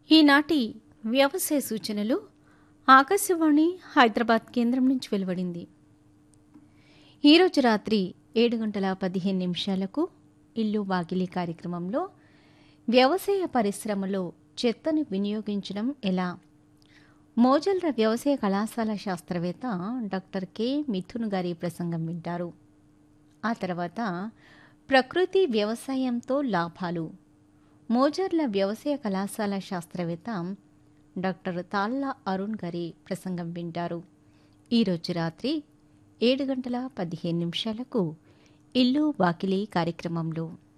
ఈనాటి వ్యవసాయ సూచనలు ఆకాశవాణి హైదరాబాద్ కేంద్రం నుంచి వెలువడింది ఈరోజు రాత్రి ఏడు గంటల పదిహేను నిమిషాలకు ఇల్లు వాకిలి కార్యక్రమంలో వ్యవసాయ పరిశ్రమలో చెత్తను వినియోగించడం ఎలా మోజల్ర వ్యవసాయ కళాశాల శాస్త్రవేత్త డాక్టర్ కె మిథున్ గారి ప్రసంగం వింటారు ఆ తర్వాత ప్రకృతి వ్యవసాయంతో లాభాలు మోజర్ల వ్యవసాయ కళాశాల శాస్త్రవేత్త డాక్టర్ తాళ్ళ అరుణ్ గారి ప్రసంగం వింటారు ఈరోజు రాత్రి ఏడు గంటల పదిహేను నిమిషాలకు ఇల్లు వాకిలి కార్యక్రమంలో